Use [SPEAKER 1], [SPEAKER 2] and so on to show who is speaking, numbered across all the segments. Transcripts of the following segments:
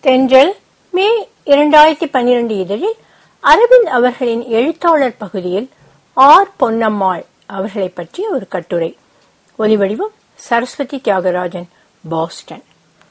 [SPEAKER 1] தென்றல் மே இரண்டாயிரத்தி பன்னிரண்டு இதழில் அரவிந்த் அவர்களின் எழுத்தாளர் பகுதியில் ஆர் பொன்னம்மாள் அவர்களை பற்றிய ஒரு கட்டுரை ஒலிவடிவம் சரஸ்வதி தியாகராஜன் பாஸ்டன்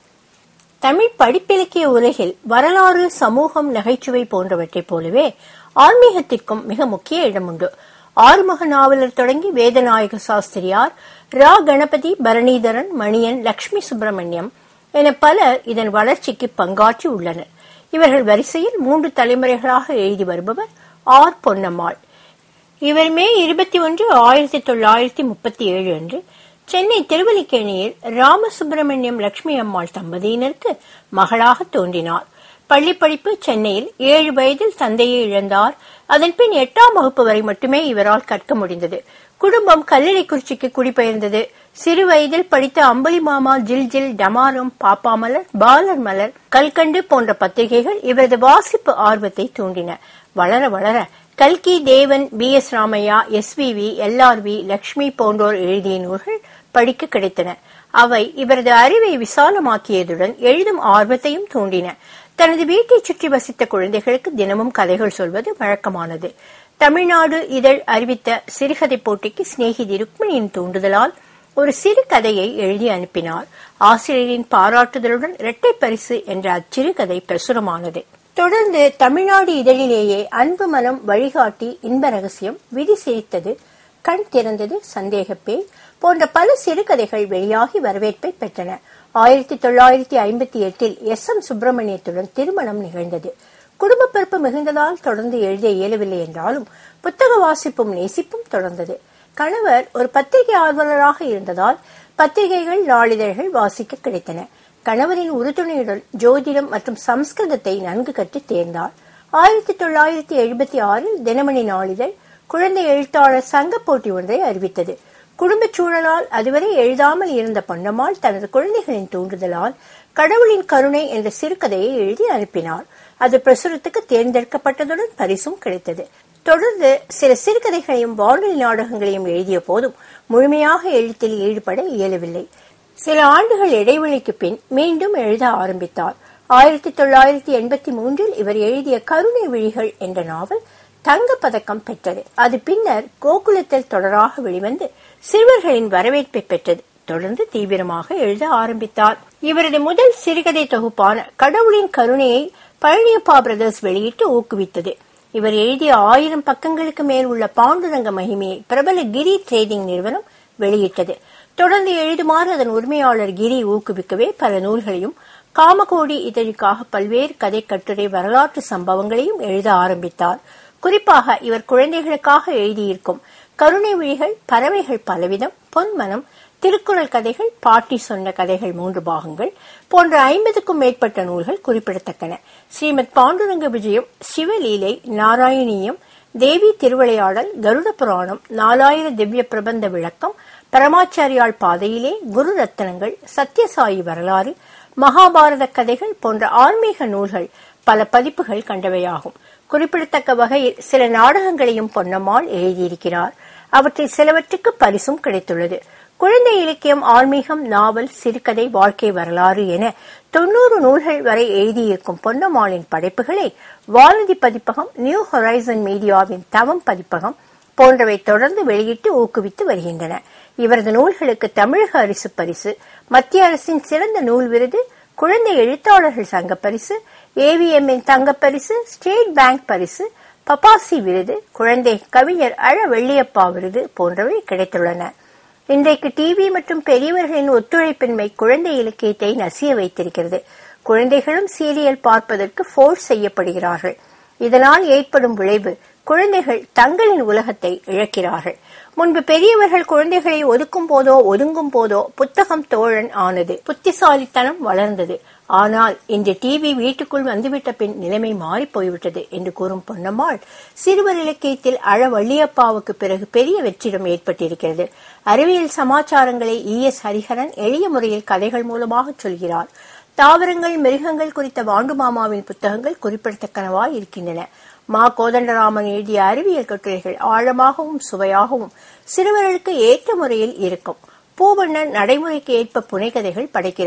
[SPEAKER 1] தமிழ் படிப்பிலக்கிய உலகில் வரலாறு சமூகம் நகைச்சுவை போன்றவற்றைப் போலவே ஆன்மீகத்திற்கும் மிக முக்கிய இடம் உண்டு ஆறுமுக நாவலர் தொடங்கி வேதநாயக சாஸ்திரியார் ரா கணபதி பரணீதரன் மணியன் லட்சுமி சுப்பிரமணியம் என பலர் இதன் வளர்ச்சிக்கு பங்காற்றி உள்ளனர் இவர்கள் வரிசையில் மூன்று தலைமுறைகளாக எழுதி வருபவர் ஆர் பொன்னம்மாள் இவர் மே இருபத்தி ஒன்று ஆயிரத்தி தொள்ளாயிரத்தி முப்பத்தி ஏழு அன்று சென்னை திருவல்லிக்கேணியில் ராமசுப்பிரமணியம் லட்சுமி அம்மாள் தம்பதியினருக்கு மகளாக தோன்றினார் பள்ளி படிப்பு சென்னையில் ஏழு வயதில் தந்தையை இழந்தார் அதன் பின் எட்டாம் வகுப்பு வரை மட்டுமே இவரால் கற்க முடிந்தது குடும்பம் கல்லறைக்குறிச்சிக்கு குடிபெயர்ந்தது சிறு வயதில் படித்த அம்பலி மாமா ஜில் ஜில் டமாரம் பாப்பா மலர் பாலர் மலர் கல்கண்டு போன்ற பத்திரிகைகள் இவரது வாசிப்பு ஆர்வத்தை தூண்டின வளர வளர கல்கி Devan P S Ramaiah S V V LRV Lakshmi போன்றோர் எழுதிய நூல்கள் படிக்க கிடைத்தன அவை இவரது அறிவை விசாலமாக்கியதுடன் எழுதும் ஆர்வத்தையும் தூண்டின தனது வீட்டை சுற்றி வசித்த குழந்தைகளுக்கு தினமும் கதைகள் சொல்வது வழக்கமானது தமிழ்நாடு இதழ் அறிவித்த சிறுகதை போட்டிக்கு சிநேகிதி ருக்மிணியின் தூண்டுதலால் ஒரு சிறு கதையை எழுதி அனுப்பினார் ஆசிரியரின் பாராட்டுதலுடன் இரட்டை பரிசு என்ற அச்சிறுகதை பிரசுரமானது தொடர்ந்து தமிழ்நாடு இதழிலேயே அன்பு மனம் வழிகாட்டி இன்ப ரகசியம் விதி சிரித்தது கண் திறந்தது சந்தேகப்பே போன்ற பல சிறுகதைகள் வெளியாகி வரவேற்பை பெற்றன ஆயிரத்தி தொள்ளாயிரத்தி ஐம்பத்தி எட்டில் எஸ் எம் சுப்பிரமணியத்துடன் திருமணம் நிகழ்ந்தது குடும்ப பிறப்பு மிகுந்ததால் தொடர்ந்து எழுத இயலவில்லை என்றாலும் புத்தக வாசிப்பும் நேசிப்பும் தொடர்ந்தது கணவர் ஒரு பத்திரிகை ஆர்வலராக இருந்ததால் பத்திரிகைகள் நாளிதழ்கள் வாசிக்க கிடைத்தன கணவரின் உறுதுணையுடன் ஜோதிடம் மற்றும் சம்ஸ்கிருதத்தை நன்கு கற்று தேர்ந்தார் ஆயிரத்தி தொள்ளாயிரத்தி எழுபத்தி ஆறில் தினமணி நாளிதழ் குழந்தை எழுத்தாளர் சங்க போட்டி ஒன்றை அறிவித்தது குடும்பச் சூழலால் அதுவரை எழுதாமல் இருந்த பொன்னம்மாள் தனது குழந்தைகளின் தூண்டுதலால் கடவுளின் கருணை என்ற சிறுகதையை எழுதி அனுப்பினார் அது பிரசுரத்துக்கு தேர்ந்தெடுக்கப்பட்டதுடன் பரிசும் கிடைத்தது தொடர்ந்து சில சிறுகதைகளையும் வானொலி நாடகங்களையும் எழுதிய போதும் முழுமையாக எழுத்தில் ஈடுபட இயலவில்லை சில ஆண்டுகள் இடைவெளிக்கு பின் மீண்டும் எழுத ஆரம்பித்தார் ஆயிரத்தி தொள்ளாயிரத்தி எண்பத்தி மூன்றில் இவர் எழுதிய கருணை விழிகள் என்ற நாவல் தங்க பதக்கம் பெற்றது அது பின்னர் கோகுலத்தில் தொடராக வெளிவந்து சிறுவர்களின் வரவேற்பை பெற்றது தொடர்ந்து தீவிரமாக எழுத ஆரம்பித்தார் இவரது முதல் சிறுகதை தொகுப்பான கடவுளின் கருணையை பழனியப்பா பிரதர்ஸ் வெளியிட்டு ஊக்குவித்தது இவர் எழுதிய ஆயிரம் பக்கங்களுக்கு மேல் உள்ள பாண்டுரங்க மகிமையை பிரபல கிரி ட்ரேடிங் நிறுவனம் வெளியிட்டது தொடர்ந்து எழுதுமாறு அதன் உரிமையாளர் கிரி ஊக்குவிக்கவே பல நூல்களையும் காமகோடி இதழுக்காக பல்வேறு கதை கட்டுரை வரலாற்று சம்பவங்களையும் எழுத ஆரம்பித்தார் குறிப்பாக இவர் குழந்தைகளுக்காக எழுதியிருக்கும் கருணை விழிகள் பறவைகள் பலவிதம் பொன்மனம் திருக்குறள் கதைகள் பாட்டி சொன்ன கதைகள் மூன்று பாகங்கள் போன்ற ஐம்பதுக்கும் மேற்பட்ட நூல்கள் குறிப்பிடத்தக்கன ஸ்ரீமத் பாண்டுரங்க விஜயம் சிவலீலை நாராயணீயம் தேவி திருவிளையாடல் கருட புராணம் நாலாயிர திவ்ய பிரபந்த விளக்கம் பரமாச்சாரியால் பாதையிலே குரு ரத்தனங்கள் சத்யசாயி வரலாறு மகாபாரத கதைகள் போன்ற ஆன்மீக நூல்கள் பல பதிப்புகள் கண்டவையாகும் குறிப்பிடத்தக்க வகையில் சில நாடகங்களையும் பொன்னம்மாள் எழுதியிருக்கிறார் அவற்றில் சிலவற்றுக்கு பரிசும் கிடைத்துள்ளது குழந்தை இலக்கியம் ஆன்மீகம் நாவல் சிறுகதை வாழ்க்கை வரலாறு என தொன்னூறு நூல்கள் வரை எழுதியிருக்கும் பொன்னம்மாளின் படைப்புகளை வானதி பதிப்பகம் நியூ ஹொரைசன் மீடியாவின் தவம் பதிப்பகம் போன்றவை தொடர்ந்து வெளியிட்டு ஊக்குவித்து வருகின்றன இவரது நூல்களுக்கு தமிழக அரசு பரிசு மத்திய அரசின் சிறந்த நூல் விருது குழந்தை எழுத்தாளர்கள் சங்க பரிசு ஏவிஎம்மின் தங்கப்பரிசு ஸ்டேட் பேங்க் பரிசு பப்பாசி விருது குழந்தை கவிஞர் அழ வெள்ளியப்பா விருது போன்றவை கிடைத்துள்ளன இன்றைக்கு டிவி மற்றும் பெரியவர்களின் ஒத்துழைப்பின்மை குழந்தை இலக்கியத்தை நசிய வைத்திருக்கிறது குழந்தைகளும் சீரியல் பார்ப்பதற்கு ஃபோர்ஸ் செய்யப்படுகிறார்கள் இதனால் ஏற்படும் விளைவு குழந்தைகள் தங்களின் உலகத்தை இழக்கிறார்கள் முன்பு பெரியவர்கள் குழந்தைகளை ஒதுக்கும் போதோ ஒதுங்கும் போதோ புத்தகம் தோழன் ஆனது புத்திசாலித்தனம் வளர்ந்தது ஆனால் இன்று டிவி வீட்டுக்குள் வந்துவிட்ட பின் நிலைமை மாறி போய்விட்டது என்று கூறும் பொன்னம்மாள் சிறுவர் இலக்கியத்தில் அழ வள்ளியப்பாவுக்கு பிறகு பெரிய வெற்றிடம் ஏற்பட்டிருக்கிறது அறிவியல் சமாச்சாரங்களை இ எஸ் ஹரிஹரன் எளிய முறையில் கதைகள் மூலமாக சொல்கிறார் தாவரங்கள் மிருகங்கள் குறித்த வாண்டுமாமாவின் புத்தகங்கள் குறிப்பிடத்தக்கனவாய் இருக்கின்றன மா கோதண்டராமன் எழுதிய அறிவியல் கட்டுரைகள் ஆழமாகவும் சுவையாகவும் சிறுவர்களுக்கு ஏற்ற முறையில் இருக்கும் பூவண்ணன் நடைமுறைக்கு ஏற்ப புனைகதைகள் படைக்கிறார்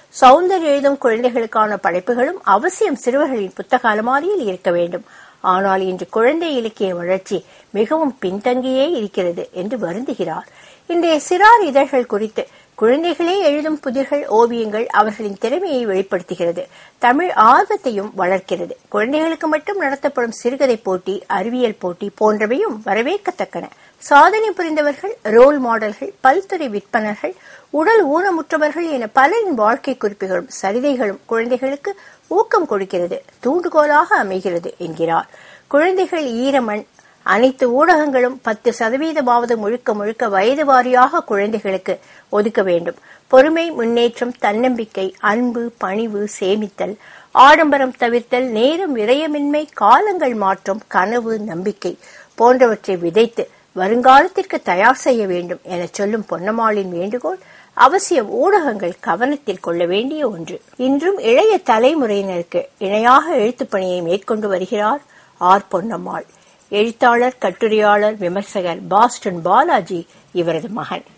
[SPEAKER 1] சௌந்தர் எழுதும் குழந்தைகளுக்கான படைப்புகளும் அவசியம் சிறுவர்களின் புத்தக அலமாரியில் இருக்க வேண்டும் ஆனால் இன்று குழந்தை இலக்கிய வளர்ச்சி மிகவும் பின்தங்கியே இருக்கிறது என்று வருந்துகிறார் இன்றைய சிறார் இதழ்கள் குறித்து குழந்தைகளே எழுதும் புதிர்கள் ஓவியங்கள் அவர்களின் திறமையை வெளிப்படுத்துகிறது தமிழ் ஆர்வத்தையும் வளர்க்கிறது குழந்தைகளுக்கு மட்டும் நடத்தப்படும் சிறுகதை போட்டி அறிவியல் போட்டி போன்றவையும் வரவேற்கத்தக்கன சாதனை புரிந்தவர்கள் ரோல் மாடல்கள் பல்துறை விற்பனர்கள் உடல் ஊனமுற்றவர்கள் என பலரின் வாழ்க்கை குறிப்புகளும் சரிதைகளும் குழந்தைகளுக்கு ஊக்கம் கொடுக்கிறது தூண்டுகோலாக அமைகிறது என்கிறார் குழந்தைகள் ஈரமண் அனைத்து ஊடகங்களும் பத்து சதவீதமாவது முழுக்க முழுக்க வயது வாரியாக குழந்தைகளுக்கு ஒதுக்க வேண்டும் பொறுமை முன்னேற்றம் தன்னம்பிக்கை அன்பு பணிவு சேமித்தல் ஆடம்பரம் தவிர்த்தல் நேரம் விரயமின்மை காலங்கள் மாற்றம் கனவு நம்பிக்கை போன்றவற்றை விதைத்து வருங்காலத்திற்கு தயார் செய்ய வேண்டும் என சொல்லும் பொன்னம்மாளின் வேண்டுகோள் அவசியம் ஊடகங்கள் கவனத்தில் கொள்ள வேண்டிய ஒன்று இன்றும் இளைய தலைமுறையினருக்கு இணையாக எழுத்துப் பணியை மேற்கொண்டு வருகிறார் ஆர் பொன்னம்மாள் எழுத்தாளர் கட்டுரையாளர் விமர்சகர் பாஸ்டன் பாலாஜி இவரது மகன்